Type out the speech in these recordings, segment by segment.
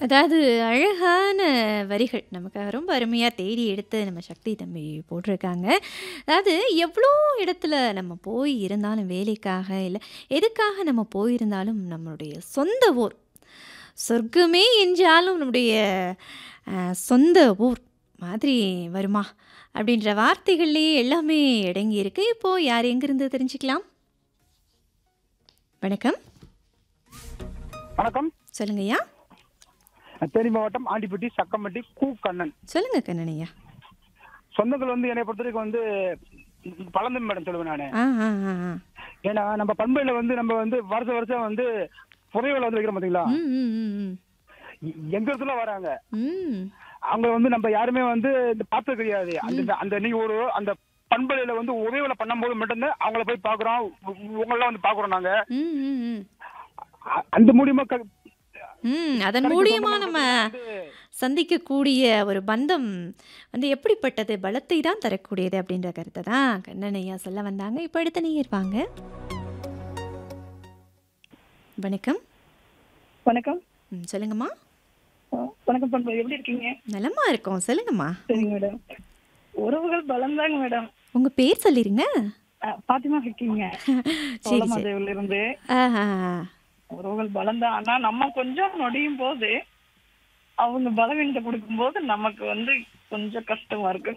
அதாவது அழகான வரிகள் நமக்காக ரொம்ப அருமையா தேடி எடுத்து நம்ம சக்தி தம்பி போட்டிருக்காங்க. அதாவது எவ்வளோ இடத்துல நம்ம போய் இருந்தாலும் வேலைக்காக, இல்ல எதுக்காக நம்ம போயிருந்தாலும் நம்மளுடைய சொந்த ஊர், சொர்க்கமே என்றாலும் நம்முடைய அ சொந்த ஊர் மாதிரி வருமா? அப்படின்ற வார்த்தைகள்லயே எல்லாமே அடங்கியிருக்கு. இப்போ யார் எங்கிருந்து தெரிஞ்சுக்கலாம்? வணக்கம். வணக்கம். சொல்லுங்கய்யா. தேனி மாவட்டம் ஆண்டிப்பட்டி, சக்கம்பட்டி, கு. கண்ணன். சொல்லுங்க கண்ணன் ஐயா. சொந்தங்கள் வந்து என்னைய பொறுத்தவரைக்கும் வந்து பழந்தமிழ் மேடம் சொல்லுவேன் நானு. ஆ, ஆ, ஆ, ஆ. ஏன்னா நம்ம பண்பையில வந்து நம்ம வந்து வருஷம் வருஷம் வந்து புதையல் வந்து வைக்கிறோம் பாத்தீங்களா? ம், ம், ம், ம். எ- எங்க இருந்துலாம் வராங்க. ம். அவங்க வந்து நம்ம யாருமே வந்து இந்த பார்த்தது கிடையாது. ம். அந்த அந்த நீங்க ஒரு அந்த பண்பலையில வந்து உதவிகளை பண்ணும்போது மட்டும்தான் அவங்கள போய் பாக்குறோம். உங்களெல்லாம் வந்து பாக்குறோம் நாங்க. ம், ம், ம். அ- அந்த மூலியமா க- ம். அதன் கிடைக்க மூலியமா சொந்தங்கள் நம்ம வந்து சந்திக்கக்கூடிய ஒரு பந்தம் வந்து எப்படிப்பட்டது? பலத்தை தான் தரக்கூடியது அப்படின்ற கருத்தை தான் கண்ணன் ஐயா சொல்ல வந்தாங்க. இப்போ அடுத்த நேயர் வாங்க. வணக்கம். வணக்கம் ம், சொல்லுங்கம்மா. ஆ, வணக்கம் பண்பு எப்படி இருக்கீங்க நலமா இருக்கோம். சொல்லுங்கம்மா. சரிங்க மேடம் உறவுகள் பலம்தாங்க மேடம் உங்க பேர் சொல்லிருங்க. ஆ, பாத்திமா இருக்கீங்க சரி சரி. சோழமாதேவில இருந்து ஆஹா. உறவுகள் பலம்தான் ஆனா நம்ம கொஞ்சம் நொடியும் போது அவங்க பலவீனத்தை கொடுக்கும்போது நமக்கு வந்து கொஞ்சம் கஷ்டமா இருக்கு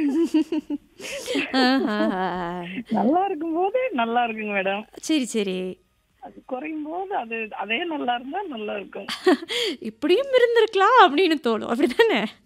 ஆஹா. நல்லா இருக்கும்போது நல்லா இருக்குங்க மேடம் சரி சரி. அது குறையும் போது அது அதே நல்லா இருந்தா நல்லா இருக்கும் இப்படியும் இருந்திருக்கலாம் அப்படின்னு தோணும் அப்படிதானே